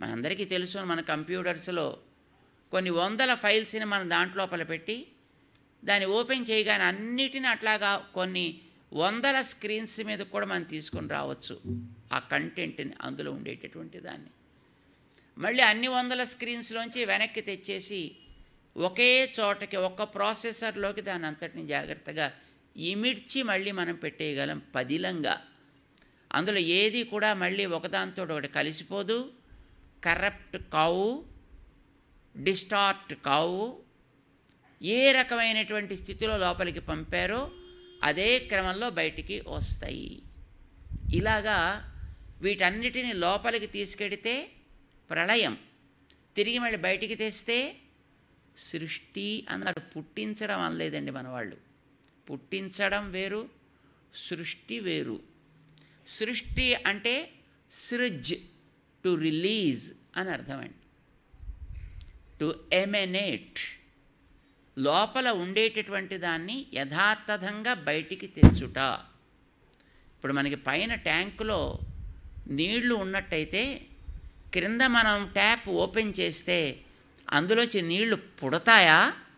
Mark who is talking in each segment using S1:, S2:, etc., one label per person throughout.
S1: మనందరికీ తెలుసు మన కంప్యూటర్స్లో కొన్ని వందల ఫైల్స్ని మనం దాంట్లోపల పెట్టి దాన్ని ఓపెన్ చేయగానే అన్నిటిని అట్లాగా కొన్ని వందల స్క్రీన్స్ మీద కూడా మనం తీసుకొని రావచ్చు ఆ కంటెంట్ని అందులో ఉండేటటువంటి దాన్ని మళ్ళీ అన్ని వందల స్క్రీన్స్లోంచి వెనక్కి తెచ్చేసి ఒకే చోటకి ఒక్క ప్రాసెసర్లోకి దాని అంతటిని జాగ్రత్తగా ఇమిడ్చి మళ్ళీ మనం పెట్టేయగలం పదిలంగా అందులో ఏది కూడా మళ్ళీ ఒకదాంతో ఒకటి కలిసిపోదు కరప్ట్ కావు డిస్టార్ట్ కావు ఏ రకమైనటువంటి స్థితిలో లోపలికి పంపారో అదే క్రమంలో బయటికి వస్తాయి ఇలాగా వీటన్నిటిని లోపలికి తీసుకెడితే ప్రళయం తిరిగి మళ్ళీ బయటికి తెస్తే సృష్టి అన్నారు పుట్టించడం అనలేదండి మన వాళ్ళు పుట్టించడం వేరు సృష్టి వేరు సృష్టి అంటే సృజ్ టు రిలీజ్ అని అర్థమండి టు ఎమెనేట్ లోపల ఉండేటటువంటి దాన్ని యథాతథంగా బయటికి తెచ్చుట ఇప్పుడు మనకి పైన ట్యాంకులో నీళ్లు ఉన్నట్టయితే క్రింద మనం ట్యాప్ ఓపెన్ చేస్తే అందులోంచి నీళ్లు పుడతాయా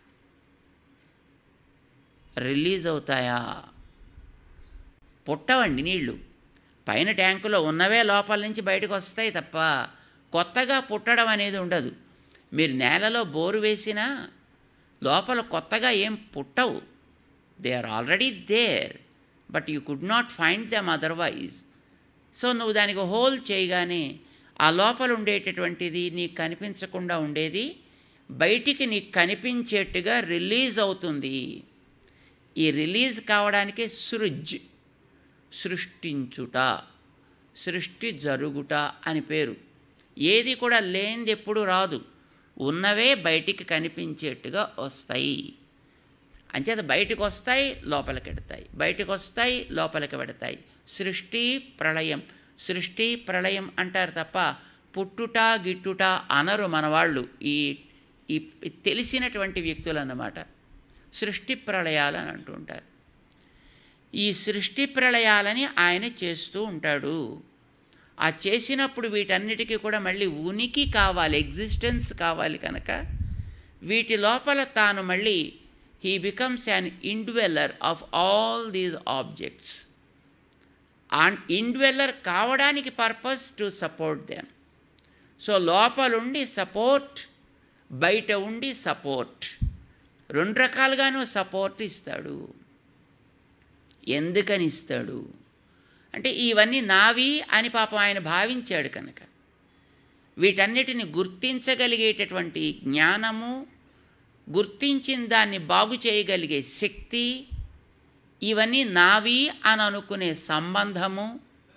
S1: రిలీజ్ అవుతాయా పుట్టవండి నీళ్లు పైన ట్యాంకులో ఉన్నవే లోపల నుంచి బయటకు వస్తాయి తప్ప కొత్తగా పుట్టడం అనేది ఉండదు మీరు నేలలో బోరు వేసినా లోపల కొత్తగా ఏం పుట్టవు they are already there but you could not find them otherwise so నువ్వు దానికి హోల్ చేయగానే ఆ లోపల ఉండేటటువంటిది నీకు కనిపించకుండా ఉండేది బయటికి నీకు కనిపించేట్టుగా రిలీజ్ అవుతుంది ఈ రిలీజ్ కావడానికి సృజ్ సృష్టించుట సృష్టి జరుగుట అని పేరు ఏది కూడా లేనిది ఎప్పుడు రాదు ఉన్నవే బయటికి కనిపించేట్టుగా వస్తాయి అంచేత బయటకు వస్తాయి లోపలికి పెడతాయి బయటకు వస్తాయి లోపలికి పెడతాయి సృష్టి ప్రళయం సృష్టి ప్రళయం అంటారు తప్ప పుట్టుట గిట్టుట అనరు మనవాళ్ళు ఈ ఈ తెలిసినటువంటి వ్యక్తులు అన్నమాట సృష్టి ప్రళయాలు అని అంటుంటారు ఈ సృష్టి ప్రళయాలని ఆయన చేస్తూ ఉంటాడు ఆ చేసినప్పుడు వీటన్నిటికీ కూడా మళ్ళీ ఉనికి కావాలి ఎగ్జిస్టెన్స్ కావాలి కనుక వీటి లోపల తాను మళ్ళీ he becomes an indweller of all these objects and indweller కావడానికి purpose to support them so లోపలుండి సపోర్ట్ బయట ఉండి సపోర్ట్ రెండు రకాలుగాను సపోర్ట్ ఇస్తాడు ఎందుకని ఇస్తాడు అంటే ఇవన్నీ నావి అని పాపం ఆయన భావించాడు కనుక వీటన్నిటిని గుర్తించగలిగేటటువంటి జ్ఞానము గుర్తించిన దాన్ని బాగు చేయగలిగే శక్తి ఇవన్నీ నావి అని అనుకునే సంబంధము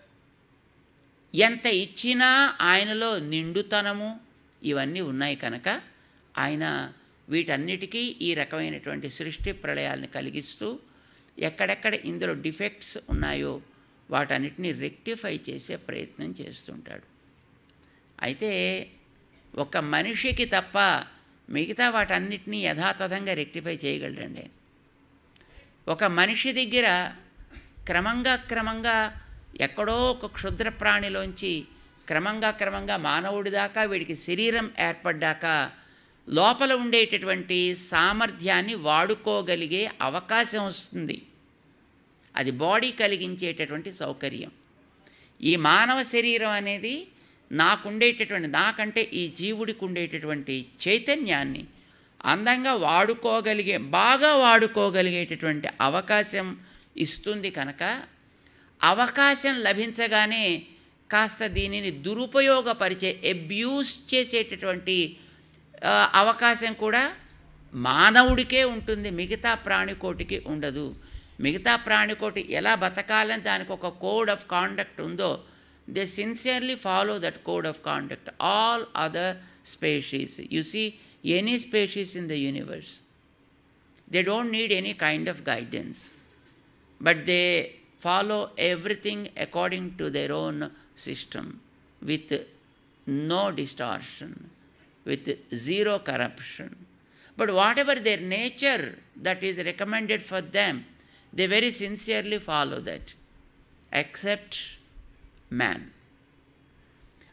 S1: ఎంత ఇచ్చినా ఆయనలో నిండుతనము ఇవన్నీ ఉన్నాయి కనుక ఆయన వీటన్నిటికీ ఈ రకమైనటువంటి సృష్టి ప్రళయాలను కలిగిస్తూ ఎక్కడెక్కడ ఇందులో డిఫెక్ట్స్ ఉన్నాయో వాటన్నిటిని రెక్టిఫై చేసే ప్రయత్నం చేస్తుంటాడు అయితే ఒక మనిషికి తప్ప మిగతా వాటన్నిటినీ యథాతథంగా రెక్టిఫై చేయగలడండి ఒక మనిషి దగ్గర క్రమంగా క్రమంగా ఎక్కడో ఒక క్షుద్ర ప్రాణిలోంచి క్రమంగా క్రమంగా మానవుడి దాకా వీడికి శరీరం ఏర్పడ్డాక లోపల ఉండేటటువంటి సామర్థ్యాన్ని వాడుకోగలిగే అవకాశం వస్తుంది అది బాడీ కలిగించేటటువంటి సౌకర్యం ఈ మానవ శరీరం అనేది నాకుండేటటువంటి నాకంటే ఈ జీవుడికి ఉండేటటువంటి చైతన్యాన్ని అందంగా వాడుకోగలిగే బాగా వాడుకోగలిగేటటువంటి అవకాశం ఇస్తుంది కనుక అవకాశం లభించగానే కాస్త దీనిని దురుపయోగపరిచే అబ్యూస్ చేసేటటువంటి ఆ, అవకాశం కూడా మానవుడికే ఉంటుంది మిగతా ప్రాణికోటికి ఉండదు మిగతా ప్రాణికోటి ఎలా బతకాలని దానికి ఒక కోడ్ ఆఫ్ కాండక్ట్ ఉందో they sincerely follow that code of conduct all other species you see any species in the universe they don't need any kind of guidance but they follow everything according to their own system with no distortion, with zero corruption. But whatever their nature that is recommended for them, they very sincerely follow that, except man.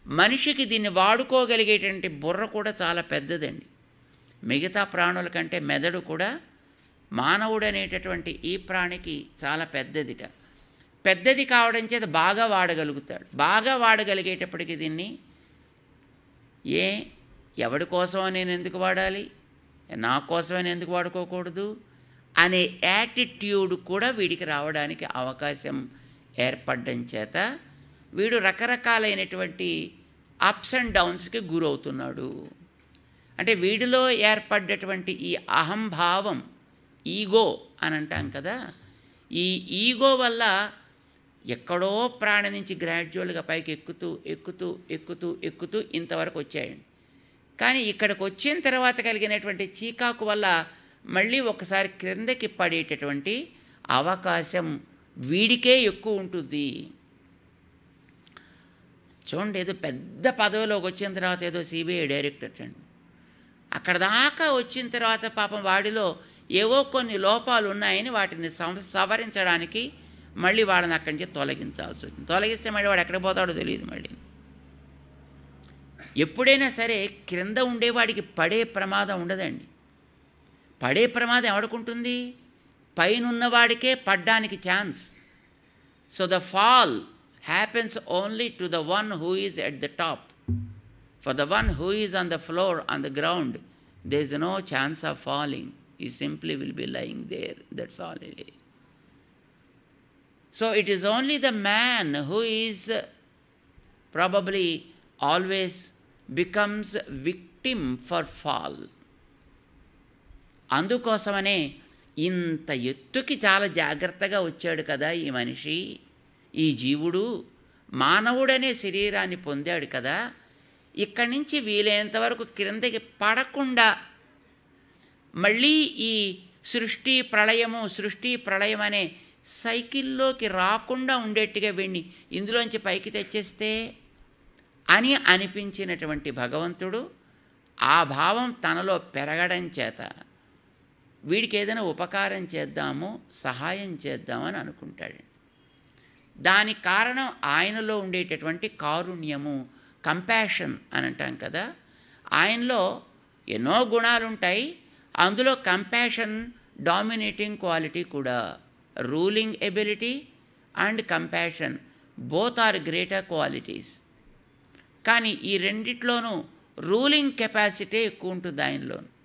S1: మనిషికి దీన్ని వాడుకోగలిగేటువంటి బుర్ర కూడా చాలా పెద్దదండి మిగతా ప్రాణుల కంటే మెదడు కూడా మానవుడు అనేటటువంటి ఈ ప్రాణికి చాలా పెద్దదిట పెద్దది కావడం చేత బాగా వాడగలుగుతాడు బాగా వాడగలిగేటప్పటికి దీన్ని ఏ ఎవడి కోసమో నేను ఎందుకు వాడాలి నా కోసమే నేను ఎందుకు వాడుకోకూడదు అనే యాటిట్యూడ్ కూడా వీడికి రావడానికి అవకాశం ఏర్పడడం చేత వీడు రకరకాలైనటువంటి అప్స్ అండ్ డౌన్స్కి గురవుతున్నాడు అంటే వీడిలో ఏర్పడ్డటువంటి ఈ అహంభావం ఈగో అని అంటాం కదా ఈ ఈగో వల్ల ఎక్కడో ప్రాణి నుంచి గ్రాడ్యువల్గా పైకి ఎక్కుతూ ఎక్కుతూ ఎక్కుతూ ఎక్కుతూ ఇంతవరకు వచ్చాయండి కానీ ఇక్కడికి వచ్చిన తర్వాత కలిగినటువంటి చీకాకు వల్ల మళ్ళీ ఒకసారి క్రిందకి పడేటటువంటి అవకాశం వీడికే ఎక్కువ ఉంటుంది చూడండి ఏదో పెద్ద పదవిలోకి వచ్చిన తర్వాత ఏదో సిబిఐ డైరెక్టర్ అండి అక్కడ దాకా వచ్చిన తర్వాత పాపం వాడిలో ఏవో కొన్ని లోపాలు ఉన్నాయని వాటిని సం- సవరించడానికి మళ్ళీ వాడిని అక్కడి నుంచి తొలగించాల్సి వచ్చింది తొలగిస్తే మళ్ళీ వాడు ఎక్కడ పోతాడో తెలియదు మళ్ళీ ఎప్పుడైనా సరే క్రింద ఉండేవాడికి పడే ప్రమాదం ఉండదండి పడే ప్రమాదం ఎవడుకుంటుంది పైనున్నవాడికే పడ్డానికి chance so the fall happens only to the one who is at the top for the one who is on the floor on the ground there is no chance of falling he simply will be lying there that's all it is so it is only the man who is probably always becomes victim for fall అందుకోసమనే ఇంత ఎత్తుకి చాలా జాగ్రత్తగా వచ్చాడు కదా ఈ మనిషి ఈ జీవుడు మానవుడనే శరీరాన్ని పొందాడు కదా ఇక్కడి నుంచి వీలైనంత వరకు క్రిందకి పడకుండా మళ్ళీ ఈ సృష్టి ప్రళయము సృష్టి ప్రళయం అనే సైకిల్లోకి రాకుండా ఉండేట్టుగా వీడిని ఇందులోంచి పైకి తెచ్చేస్తే అని అనిపించినటువంటి భగవంతుడు ఆ భావం తనలో పెరగడం చేత వీడికి ఏదైనా ఉపకారం చేద్దాము సహాయం చేద్దామని అనుకుంటాడు దానికి కారణం ఆయనలో ఉండేటటువంటి కారుణ్యము కంపాషన్ అని అంటాం కదా ఆయనలో ఎన్నో గుణాలు ఉంటాయి అందులో కంపాషన్ డామినేటింగ్ క్వాలిటీ కూడా ruling ability and compassion both are greater qualities కానీ ఈ రెండిట్లోనూ రూలింగ్ కెపాసిటీ ఎక్కువ ఉంటుంది ఆయనలోను